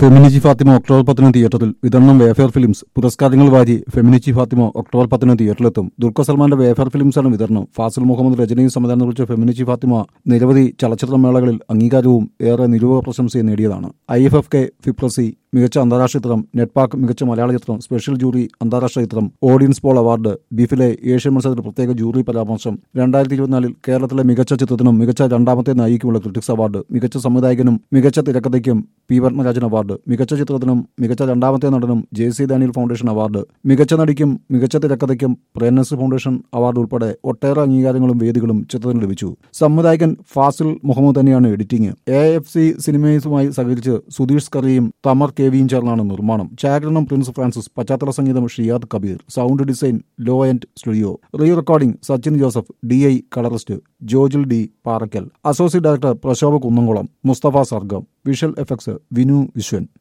ഫെമിനിച്ചി Fathima October പത്തിന് തിയേറ്ററിൽ വിതരണം വേഫെയർ ഫിലിംസ് പുരസ്കാരങ്ങൾ വാരി ഫെമിനിച്ചി ഫാത്തിമ ഒക്ടോബർ പത്തിന് തിയേറ്ററിലെത്തും ദുൽഖർ സൽമാന്റെ വേഫെയർ ഫിലിംസാണ് വിതരണം ഫാസിൽ മുഹമ്മദ് രചനയും സംവിധാനം നിർവഹിച്ച ഫെമിനിച്ചി ഫാത്തിമ നിരവധി ചലച്ചിത്ര മേളകളിൽ അംഗീകാരവും ഏറെ നിരൂപ പ്രശംസയും നേടിയതാണ് I F F K FIPRESCI മികച്ച അന്താരാഷ്ട്ര ചിത്രം നെറ്റ്പാക്ക് മികച്ച മലയാള ചിത്രം സ്പെഷ്യൽ ജൂറി അന്താരാഷ്ട്ര ചിത്രം ഓഡിയൻസ് പോൾ അവാർഡ് ബീഫിലെ ഏഷ്യൻ മത്സരത്തിൽ പ്രത്യേക ജൂറി പരാമർശം രണ്ടായിരത്തി ഇരുപത്തിനാലിൽ കേരളത്തിലെ മികച്ച ചിത്രത്തിനും മികച്ച രണ്ടാമത്തെ നായികയ്ക്കുമുള്ള ക്രിട്ടിക്സ് അവാർഡ് മികച്ച സംവിധായകനും മികച്ച തിരക്കഥയ്ക്കും പി പത്മരാജൻ അവാർഡ് മികച്ച ചിത്രത്തിനും മികച്ച രണ്ടാമത്തെ നടനും J C Daniel foundation award മികച്ച നടിക്കും മികച്ച തിരക്കഥയ്ക്കും പ്രേംനസ് ഫൗണ്ടേഷൻ അവാർഡ് ഉൾപ്പെടെ ഒട്ടേറെ അംഗീകാരങ്ങളും വേദികളും ചിത്രത്തിന് ലഭിച്ചു സംവിധായകൻ ഫാസിൽ മുഹമ്മദ് തന്നെയാണ് എഡിറ്റിംഗ് എ എഫ് സി സിനിമേഴ്സുമായി സഹകരിച്ച് സുധീഷ് കറിയും തമർ കെ വിയും ചേർന്നാണ് നിർമ്മാണം ഛായാഗ്രഹണം പ്രിൻസ് ഫ്രാൻസിസ് പശ്ചാത്തല സംഗീതം Shiyad Kabeer sound design low and studio re recording Sachin Joseph D I colourist Jojil D Parakkal associate director Prashobha Kunnamkulam Musthafa Sargam visual effects Vinu Viswan